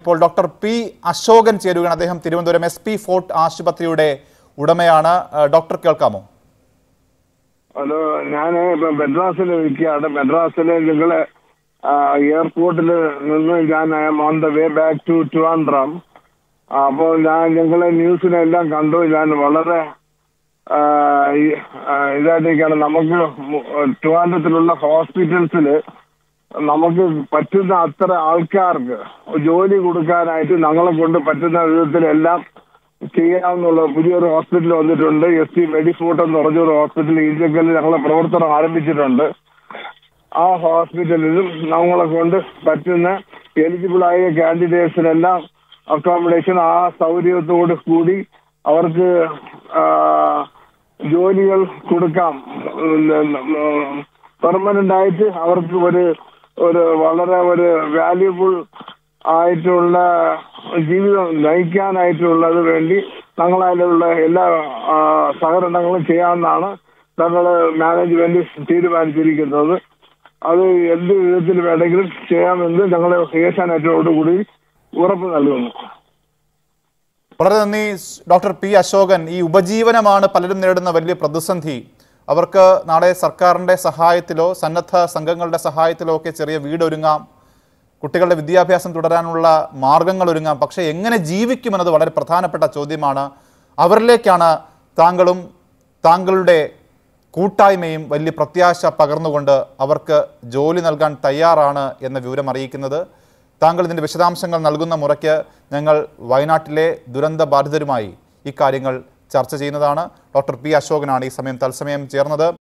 ഇപ്പോൾ doctor P Ashokan ചേരുകയാണ് അദ്ദേഹം തിരുവനന്തപുരം എസ് പി ഫോർട്ട് ആശുപത്രിയുടെ ഉടമയാണ് ഏഹ് ഡോക്ടർ കേൾക്കാമോ ഹലോ ഞാൻ ഇപ്പൊ മെഡ്രാസിൽ നിൽക്കുകയാണ് മെഡ്രാസിൽ നിങ്ങളെ എയർപോർട്ടിൽ നിന്ന് ഞാൻ on the way back to Trivandrum അപ്പോൾ ഞാൻ നിങ്ങളെ ന്യൂസിനെല്ലാം കണ്ടു ഞാൻ വളരെ ആ, ഈ- ആ, ഇതായിട്ടൊക്കെയാണ് നമുക്ക് മു- ട്രിവാൻഡ്രത്തിലുള്ള ഹോസ്പിറ്റൽസിൽ നമുക്ക് പറ്റുന്ന അത്ര ആൾക്കാർക്ക് ജോലി കൊടുക്കാനായിട്ട് ഞങ്ങളെ കൊണ്ട് പറ്റുന്ന വിധത്തിലെല്ലാം ചെയ്യാവുന്നുള്ള പുതിയൊരു ഹോസ്പിറ്റൽ വന്നിട്ടുണ്ട് എസ് സി മെഡിഫോർട്ട് എന്ന് പറഞ്ഞൊരു ഹോസ്പിറ്റൽ ഈഞ്ചക്കലിൽ ഞങ്ങളെ പ്രവർത്തനം ആരംഭിച്ചിട്ടുണ്ട് ആ ഹോസ്പിറ്റലിലും നമ്മളെ കൊണ്ട് പറ്റുന്ന എലിജിബിളായ കാൻഡിഡേറ്റ്സിനെല്ലാം അക്കോമഡേഷൻ ആ സൗകര്യത്തോട് കൂടി അവർക്ക് ആ, ജോലികൾ കൊടുക്കാം പെർമനന്റ് ആയിട്ട് അവർക്ക് ഒരു ഒരു വളരെ ഒരു വാല്യുബിൾ ആയിട്ടുള്ള ജീവിതം നയിക്കാനായിട്ടുള്ളത് വേണ്ടി ഞങ്ങളതിലുള്ള എല്ലാ ആ, സഹകരണങ്ങളും ചെയ്യാമെന്നാണ് ഞങ്ങൾ മാനേജ്മെന്റ് തീരുമാനിച്ചിരിക്കുന്നത് അത് എന്ത് വിധത്തിൽ വേണമെങ്കിലും ചെയ്യാമെന്ന് ഞങ്ങൾ ഏഷ്യാനെറ്റോടുകൂടി ഉറപ്പ് നൽകുന്നു വളരെ നന്ദി സ് ഡോക്ടർ പി അശോകൻ ഈ ഉപജീവനമാണ് പലരും നേരിടുന്ന വലിയ പ്രതിസന്ധി അവർക്ക് നാളെ സർക്കാരിൻ്റെ സഹായത്തിലോ സന്നദ്ധ സംഘങ്ങളുടെ സഹായത്തിലോ ഒക്കെ ചെറിയ വീട് ഒരുങ്ങാം കുട്ടികളുടെ വിദ്യാഭ്യാസം തുടരാനുള്ള മാർഗങ്ങൾ ഒരുങ്ങാം പക്ഷേ എങ്ങനെ ജീവിക്കുമെന്നത് വളരെ പ്രധാനപ്പെട്ട ചോദ്യമാണ് അവരിലേക്കാണ് താങ്കളും താങ്കളുടെ കൂട്ടായ്മയും വലിയ പ്രത്യാശ പകർന്നുകൊണ്ട് അവർക്ക് ജോലി നൽകാൻ തയ്യാറാണ് എന്ന വിവരം അറിയിക്കുന്നത് താങ്കൾ ഇതിൻ്റെ വിശദാംശങ്ങൾ നൽകുന്ന മുറയ്ക്ക് ഞങ്ങൾ വയനാട്ടിലെ ദുരന്ത ബാധിതരുമായി ഇക്കാര്യങ്ങൾ ചർച്ച ചെയ്യുന്നതാണ് ഡോക്ടർ പി അശോകനാണ് ഈ സമയം തത്സമയം ചേർന്നത്